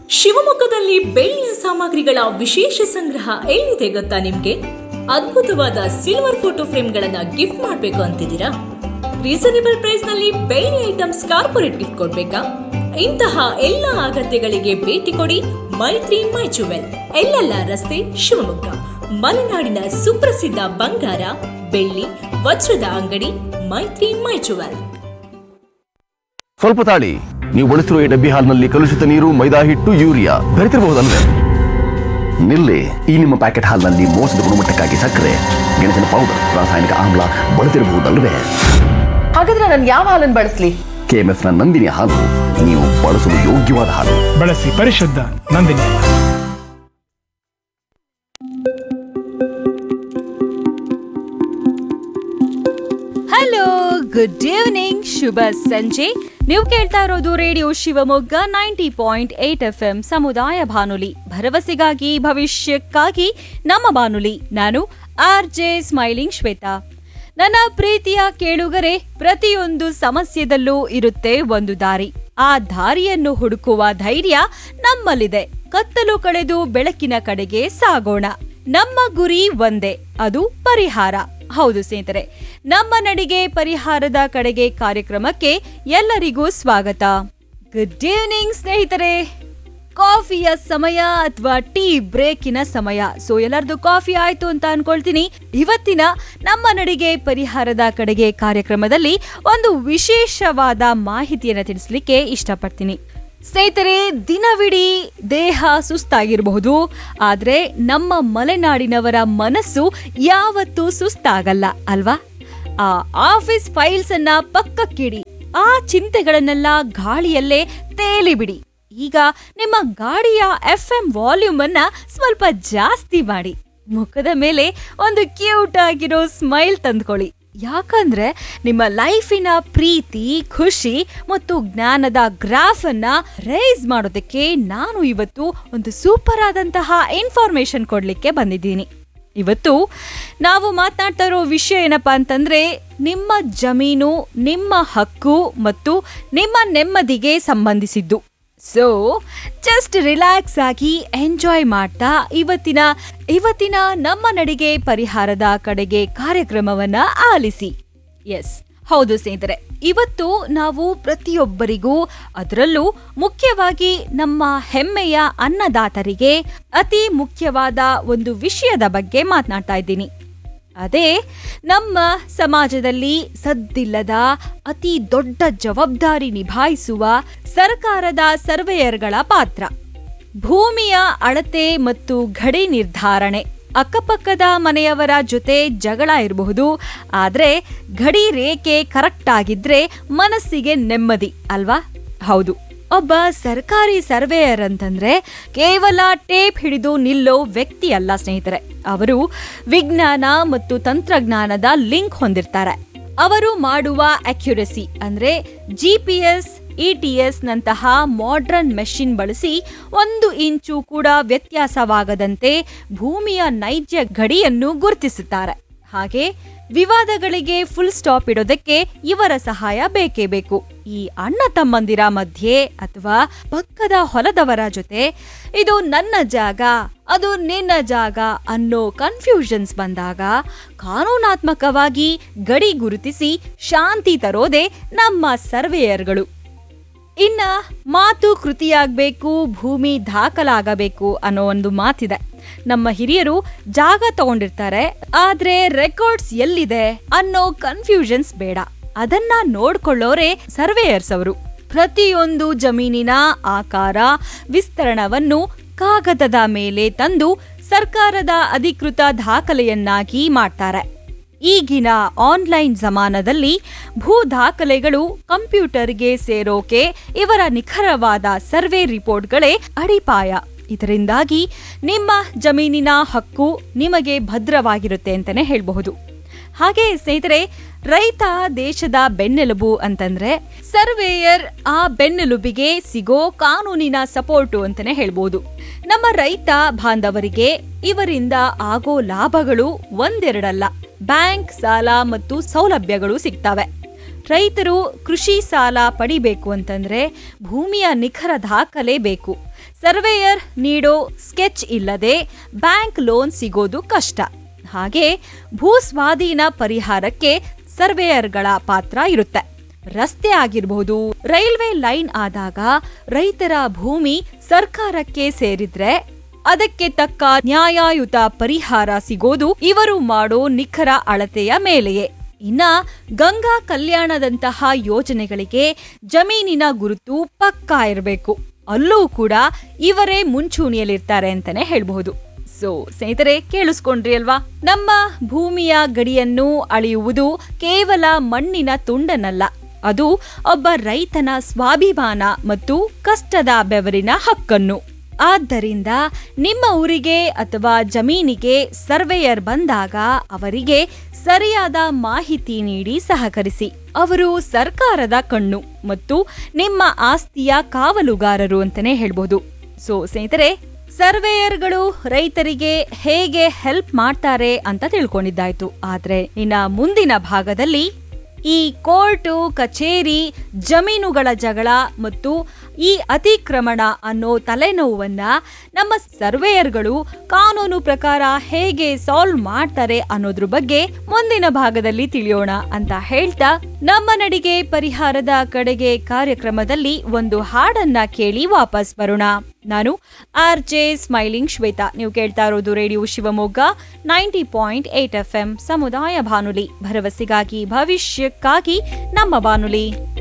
ಶಿವಮೊಗ್ಗದಲ್ಲಿ ಬೆಳ್ಳಿಯ ಸಾಮಗ್ರಿಗಳ ವಿಶೇಷ ಸಂಗ್ರಹ ಎಲ್ಲಿದೆ ಗೊತ್ತಾ ನಿಮ್ಗೆ ಅದ್ಭುತವಾದ ಸಿಲ್ವರ್ ಫೋಟೋ ಫ್ರೇಮ್ಗಳನ್ನ ಗಿಫ್ಟ್ ಮಾಡ್ಬೇಕು ಅಂತಿದ್ದೀರಾ ರೀಸನೇಬಲ್ ಪ್ರೈಸ್ ನಲ್ಲಿ ಬೆಳ್ಳಿ ಐಟಮ್ಸ್ ಕಾರ್ಪೊರೇಟ್ ಗಿಫ್ಟ್ ಕೊಡ್ಬೇಕಾ ಇಂತಹ ಎಲ್ಲ ಅಗತ್ಯಗಳಿಗೆ ಭೇಟಿ ಕೊಡಿ ಮೈತ್ರಿ ಮೈ ಜುವೆಲ್ ಎಲ್ಲೆಲ್ಲ ರಸ್ತೆ ಶಿವಮೊಗ್ಗ ಮಲೆನಾಡಿನ ಸುಪ್ರಸಿದ್ಧ ಬಂಗಾರ ಬೆಳ್ಳಿ ವಜ್ರದ ಅಂಗಡಿ ಮೈತ್ರಿ ಮೈ ಜುವೆಲ್ ಸ್ವಲ್ಪ ತಾಳಿ ನೀವು ಬಳಸಿರುವ ಈ ಡಬ್ಬಿ ಹಾಲ್ನಲ್ಲಿ ಕಲುಷಿತ ನೀರು ಮೈದಾ ಹಿಟ್ಟು ಯೂರಿಯಾ ಬೆರೆತಿರಬಹುದಲ್ವೇ ನಿಲ್ಲಿ ಈ ನಿಮ್ಮ ಪ್ಯಾಕೆಟ್ ಹಾಲ್ನಲ್ಲಿ ಮೋಸದ ಗುಣಮಟ್ಟಕ್ಕಾಗಿ ಸಕ್ಕರೆ ಗೆಣಸಿನ ಪೌಡರ್ ರಾಸಾಯನಿಕ ಆಮ್ಲ ಬಳಸಿರಬಹುದಲ್ವೇ ಹಾಗಾದ್ರೆ ನಾನು ಯಾವ ಹಾಲನ್ನು ಬಳಸ್ಲಿ ಕೆಎಂಎಫ್ ನ ನಂದಿನಿ ಹಾಲು ನೀವು ಬಳಸಲು ಯೋಗ್ಯವಾದ ಹಾಲು ಬಳಸಿ ಪರಿಶುದ್ಧ ನಂದಿನಿ ಹಲೋ ಗುಡ್ ಈವ್ನಿಂಗ್ ಶುಭ ಸಂಜೆ ನೀವು ಕೇಳ್ತಾ ಇರೋದು radio Shivamogga ninety point eight F M ಸಮುದಾಯ ಬಾನುಲಿ ಭರವಸೆಗಾಗಿ ಭವಿಷ್ಯಕ್ಕಾಗಿ ನಮ್ಮ ಬಾನುಲಿ ನಾನು ಆರ್ ಜೆ ಸ್ಮೈಲಿಂಗ್ ಶ್ವೇತಾ ನನ್ನ ಪ್ರೀತಿಯ ಕೇಳುಗರೆ ಪ್ರತಿಯೊಂದು ಸಮಸ್ಯೆದಲ್ಲೂ ಇರುತ್ತೆ ಒಂದು ದಾರಿ ಆ ದಾರಿಯನ್ನು ಹುಡುಕುವ ಧೈರ್ಯ ನಮ್ಮಲ್ಲಿದೆ ಕತ್ತಲು ಕಳೆದು ಬೆಳಕಿನ ಕಡೆಗೆ ಸಾಗೋಣ ನಮ್ಮ ಗುರಿ ಒಂದೇ ಅದು ಪರಿಹಾರ ಹೌದು ಸ್ನೇಹಿತರೆ ನಮ್ಮ ನಡಿಗೆ ಪರಿಹಾರದ ಕಡೆಗೆ ಕಾರ್ಯಕ್ರಮಕ್ಕೆ ಎಲ್ಲರಿಗೂ ಸ್ವಾಗತ ಗುಡ್ ಈವ್ನಿಂಗ್ ಸ್ನೇಹಿತರೆ ಕಾಫಿಯ ಸಮಯ ಅಥವಾ ಟೀ ಬ್ರೇಕಿನ ಸಮಯ ಸೊ ಎಲ್ಲರದು ಕಾಫಿ ಆಯ್ತು ಅಂತ ಅನ್ಕೊಳ್ತೀನಿ ಇವತ್ತಿನ ನಮ್ಮ ನಡಿಗೆ ಪರಿಹಾರದ ಕಡೆಗೆ ಕಾರ್ಯಕ್ರಮದಲ್ಲಿ ಒಂದು ವಿಶೇಷವಾದ ಮಾಹಿತಿಯನ್ನು ತಿಳಿಸ್ಲಿಕ್ಕೆ ಇಷ್ಟಪಡ್ತೀನಿ ಸ್ನೇಹಿತರೆ ದಿನವಿಡೀ ದೇಹ ಸುಸ್ತಾಗಿರಬಹುದು ಆದ್ರೆ ನಮ್ಮ ಮಲೆನಾಡಿನವರ ಮನಸ್ಸು ಯಾವತ್ತೂ ಸುಸ್ತಾಗಲ್ಲ ಅಲ್ವಾ ಆ ಆಫೀಸ್ ಫೈಲ್ಸ್ ಅನ್ನ ಪಕ್ಕಕ್ಕಿಡಿ ಆ ಚಿಂತೆಗಳನ್ನೆಲ್ಲ ಗಾಳಿಯಲ್ಲೇ ತೇಲಿ ಬಿಡಿ ಈಗ ನಿಮ್ಮ ಗಾಡಿಯ ಎಫ್ ಎಂ ವಾಲ್ಯೂಮ್ ಅನ್ನ ಸ್ವಲ್ಪ ಜಾಸ್ತಿ ಮಾಡಿ ಮುಖದ ಮೇಲೆ ಒಂದು ಕ್ಯೂಟ್ ಆಗಿರೋ ಸ್ಮೈಲ್ ತಂದ್ಕೊಳ್ಳಿ ಯಾಕಂದ್ರೆ ನಿಮ್ಮ ಲೈಫಿನ ಪ್ರೀತಿ ಖುಷಿ ಮತ್ತು ಜ್ಞಾನದ ಗ್ರಾಫ್ ಅನ್ನ ರೈಸ್ ಮಾಡೋದಕ್ಕೆ ನಾನು ಇವತ್ತು ಒಂದು ಸೂಪರ್ ಆದಂತಹ ಇನ್ಫಾರ್ಮೇಶನ್ ಕೊಡ್ಲಿಕ್ಕೆ ಬಂದಿದ್ದೀನಿ ಇವತ್ತು ನಾವು ಮಾತನಾಡ್ತಾ ಇರೋ ವಿಷಯ ಏನಪ್ಪಾ ಅಂತಂದ್ರೆ ನಿಮ್ಮ ಜಮೀನು ನಿಮ್ಮ ಹಕ್ಕು ಮತ್ತು ನಿಮ್ಮ ನೆಮ್ಮದಿಗೆ ಸಂಬಂಧಿಸಿದ್ದು ಸೊ ಜಸ್ಟ್ ರಿಲ್ಯಾಕ್ಸ್ ಆಗಿ ಎಂಜಾಯ್ ಮಾಡ್ತಾ ಇವತ್ತಿನ ಇವತ್ತಿನ ನಮ್ಮ ನಡಿಗೆ ಪರಿಹಾರದ ಕಡೆಗೆ ಕಾರ್ಯಕ್ರಮವನ್ನ ಆಲಿಸಿ ಎಸ್ ಹೌದು ಸ್ನೇಹಿತರೆ ಇವತ್ತು ನಾವು ಪ್ರತಿಯೊಬ್ಬರಿಗೂ ಅದರಲ್ಲೂ ಮುಖ್ಯವಾಗಿ ನಮ್ಮ ಹೆಮ್ಮೆಯ ಅನ್ನದಾತರಿಗೆ ಅತಿ ಮುಖ್ಯವಾದ ಒಂದು ವಿಷಯದ ಬಗ್ಗೆ ಮಾತನಾಡ್ತಾ ಇದ್ದೀನಿ ಅದೇ ನಮ್ಮ ಸಮಾಜದಲ್ಲಿ ಸದ್ದಿಲ್ಲದ ಅತಿ ದೊಡ್ಡ ಜವಾಬ್ದಾರಿ ನಿಭಾಯಿಸುವ ಸರ್ಕಾರದ ಸರ್ವೇಯರ್ಗಳ ಪಾತ್ರ ಭೂಮಿಯ ಅಳತೆ ಮತ್ತು ಗಡಿ ನಿರ್ಧಾರಣೆ ಅಕ್ಕಪಕ್ಕದ ಮನೆಯವರ ಜೊತೆ ಜಗಳ ಇರಬಹುದು ಆದ್ರೆ ಗಡಿ ರೇಖೆ ಕರೆಕ್ಟ್ ಆಗಿದ್ರೆ ಮನಸ್ಸಿಗೆ ನೆಮ್ಮದಿ ಅಲ್ವಾ ಹೌದು ಒಬ್ಬ ಸರ್ಕಾರಿ ಸರ್ವೇಯರ್ ಅಂತಂದ್ರೆ ಕೇವಲ ಟೇಪ್ ಹಿಡಿದು ನಿಲ್ಲೋ ವ್ಯಕ್ತಿ ಅಲ್ಲ ಸ್ನೇಹಿತರೆ ಅವರು ವಿಜ್ಞಾನ ಮತ್ತು ತಂತ್ರಜ್ಞಾನದ ಲಿಂಕ್ ಹೊಂದಿರ್ತಾರೆ ಅವರು ಮಾಡುವ ಅಕ್ಯುರಸಿ ಅಂದ್ರೆ ಜಿ ಪಿ ಎಸ್ ಇಟಿಎಸ್ ನಂತಹ ಮಾಡ್ರನ್ ಮೆಷಿನ್ ಬಳಸಿ ಒಂದು ಇಂಚು ಕೂಡ ವ್ಯತ್ಯಾಸವಾಗದಂತೆ ಭೂಮಿಯ ನೈಜ ಗಡಿಯನ್ನು ಗುರುತಿಸುತ್ತಾರೆ ಹಾಗೆ ವಿವಾದಗಳಿಗೆ ಫುಲ್ ಸ್ಟಾಪ್ ಇಡೋದಕ್ಕೆ ಇವರ ಸಹಾಯ ಬೇಕೇ ಬೇಕು ಈ ಅಣ್ಣ ತಮ್ಮಂದಿರ ಮಧ್ಯೆ ಅಥವಾ ಪಕ್ಕದ ಹೊಲದವರ ಜೊತೆ ಇದು ನನ್ನ ಜಾಗ ಅದು ನಿನ್ನ ಜಾಗ ಅನ್ನೋ ಕನ್ಫ್ಯೂಷನ್ಸ್ ಬಂದಾಗ ಕಾನೂನಾತ್ಮಕವಾಗಿ ಗಡಿ ಗುರುತಿಸಿ ಶಾಂತಿ ತರೋದೇ ನಮ್ಮ ಸರ್ವೇಯರ್ಗಳು ಇನ್ನ ಮಾತು ಕೃತಿಯಾಗಬೇಕು ಭೂಮಿ ದಾಖಲಾಗಬೇಕು ಅನ್ನೋ ಒಂದು ಮಾತಿದೆ ನಮ್ಮ ಹಿರಿಯರು ಜಾಗ ತಗೊಂಡಿರ್ತಾರೆ ಆದ್ರೆ ರೆಕಾರ್ಡ್ಸ್ ಎಲ್ಲಿದೆ ಅನ್ನೋ ಕನ್ಫ್ಯೂಷನ್ಸ್ ಬೇಡ ಅದನ್ನ ನೋಡ್ಕೊಳ್ಳೋರೆ ಸರ್ವೇಯರ್ಸ್ ಅವರು ಪ್ರತಿಯೊಂದು ಜಮೀನಿನ ಆಕಾರ ವಿಸ್ತರಣವನ್ನು ಕಾಗದದ ಮೇಲೆ ತಂದು ಸರ್ಕಾರದ ಅಧಿಕೃತ ದಾಖಲೆಯನ್ನಾಗಿ ಮಾಡ್ತಾರೆ ಈಗಿನ ಆನ್ಲೈನ್ ಜಮಾನದಲ್ಲಿ ಭೂ ದಾಖಲೆಗಳು ಕಂಪ್ಯೂಟರ್ಗೆ ಸೇರೋಕೆ ಇವರ ನಿಖರವಾದ ಸರ್ವೆ ರಿಪೋರ್ಟ್ಗಳೇ ಅಡಿಪಾಯ ಇದರಿಂದಾಗಿ ನಿಮ್ಮ ಜಮೀನಿನ ಹಕ್ಕು ನಿಮಗೆ ಭದ್ರವಾಗಿರುತ್ತೆ ಅಂತಾನೆ ಹೇಳಬಹುದು ಹಾಗೆ ಸ್ನೇಹಿತರೆ ರೈತ ದೇಶದ ಬೆನ್ನೆಲುಬು ಅಂತಂದ್ರೆ ಸರ್ವೇಯರ್ ಆ ಬೆನ್ನೆಲುಬಿಗೆ ಸಿಗೋ ಕಾನೂನಿನ ಸಪೋರ್ಟು ಅಂತಾನೆ ಹೇಳ್ಬೋದು ನಮ್ಮ ರೈತ ಬಾಂಧವರಿಗೆ ಇವರಿಂದ ಆಗೋ ಲಾಭಗಳು ಒಂದೆರಡಲ್ಲ ಬ್ಯಾಂಕ್ ಸಾಲ ಮತ್ತು ಸೌಲಭ್ಯಗಳು ಸಿಗ್ತವೆ ರೈತರು ಕೃಷಿ ಸಾಲ ಪಡಿಬೇಕು ಅಂತಂದ್ರೆ ಭೂಮಿಯ ನಿಖರ ದಾಖಲೆ ಬೇಕು ಸರ್ವೇಯರ್ ನೀಡೋ ಸ್ಕೆಚ್ ಇಲ್ಲದೆ ಬ್ಯಾಂಕ್ ಲೋನ್ ಸಿಗೋದು ಕಷ್ಟ ಹಾಗೆ ಭೂಸ್ವಾಧೀನ ಪರಿಹಾರಕ್ಕೆ ಸರ್ವೇಯರ್ಗಳ ಪಾತ್ರ ಇರುತ್ತೆ ರಸ್ತೆ ಆಗಿರಬಹುದು ರೈಲ್ವೆ ಲೈನ್ ಆದಾಗ ರೈತರ ಭೂಮಿ ಸರ್ಕಾರಕ್ಕೆ ಸೇರಿದ್ರೆ ಅದಕ್ಕೆ ತಕ್ಕ ನ್ಯಾಯಯುತ ಪರಿಹಾರ ಸಿಗೋದು ಇವರು ಮಾಡೋ ನಿಖರ ಅಳತೆಯ ಮೇಲೆಯೇ ಇನ್ನ ಗಂಗಾ ಕಲ್ಯಾಣದಂತಹ ಯೋಜನೆಗಳಿಗೆ ಜಮೀನಿನ ಗುರುತು ಪಕ್ಕಾ ಇರಬೇಕು ಅಲ್ಲೂ ಕೂಡ ಇವರೇ ಮುಂಚೂಣಿಯಲ್ಲಿರ್ತಾರೆ ಅಂತಾನೆ ಹೇಳ್ಬಹುದು ಸೊ ಸ್ನೇಹಿತರೆ ಕೇಳಿಸ್ಕೊಂಡ್ರಿ ಅಲ್ವಾ ನಮ್ಮ ಭೂಮಿಯ ಗಡಿಯನ್ನು ಅಳೆಯುವುದು ಕೇವಲ ಮಣ್ಣಿನ ತುಂಡನಲ್ಲ ಅದು ಒಬ್ಬ ರೈತನ ಸ್ವಾಭಿಮಾನ ಮತ್ತು ಕಷ್ಟದ ಬೆವರಿನ ಹಕ್ಕನ್ನು ಆದ್ದರಿಂದ ನಿಮ್ಮ ಊರಿಗೆ ಅಥವಾ ಜಮೀನಿಗೆ ಸರ್ವೇಯರ್ ಬಂದಾಗ ಅವರಿಗೆ ಸರಿಯಾದ ಮಾಹಿತಿ ನೀಡಿ ಸಹಕರಿಸಿ ಅವರು ಸರ್ಕಾರದ ಕಣ್ಣು ಮತ್ತು ನಿಮ್ಮ ಆಸ್ತಿಯ ಕಾವಲುಗಾರರು ಅಂತಾನೆ ಹೇಳ್ಬೋದು ಸೊ ಸ್ನೇಹಿತರೆ ಸರ್ವೇಯರ್ಗಳು ರೈತರಿಗೆ ಹೇಗೆ ಹೆಲ್ಪ್ ಮಾಡ್ತಾರೆ ಅಂತ ತಿಳ್ಕೊಂಡಿದ್ದಾಯ್ತು ಆದ್ರೆ ಇನ್ನ ಮುಂದಿನ ಭಾಗದಲ್ಲಿ ಈ ಕೋರ್ಟು ಕಚೇರಿ ಜಮೀನುಗಳ ಜಗಳ ಮತ್ತು ಈ ಅತಿಕ್ರಮಣ ಅನ್ನೋ ತಲೆನೋವನ್ನ ನಮ್ಮ ಸರ್ವೇಯರ್ಗಳು ಕಾನೂನು ಪ್ರಕಾರ ಹೇಗೆ ಸಾಲ್ವ್ ಮಾಡ್ತಾರೆ ಅನ್ನೋದ್ರ ಬಗ್ಗೆ ಮುಂದಿನ ಭಾಗದಲ್ಲಿ ತಿಳಿಯೋಣ ಅಂತ ಹೇಳ್ತಾ ನಮ್ಮ ನಡಿಗೆ ಪರಿಹಾರದ ಕಡೆಗೆ ಕಾರ್ಯಕ್ರಮದಲ್ಲಿ ಒಂದು ಹಾಡನ್ನ ಕೇಳಿ ವಾಪಸ್ ಬರೋಣ ನಾನು ಆರ್ ಜೆ ಸ್ಮೈಲಿಂಗ್ ಶ್ವೇತಾ ನೀವು ಕೇಳ್ತಾ ಇರೋದು radio Shivamogga ninety point eight F M ಸಮುದಾಯ ಬಾನುಲಿ ಭರವಸೆಗಾಗಿ ಭವಿಷ್ಯಕ್ಕಾಗಿ ನಮ್ಮ ಬಾನುಲಿ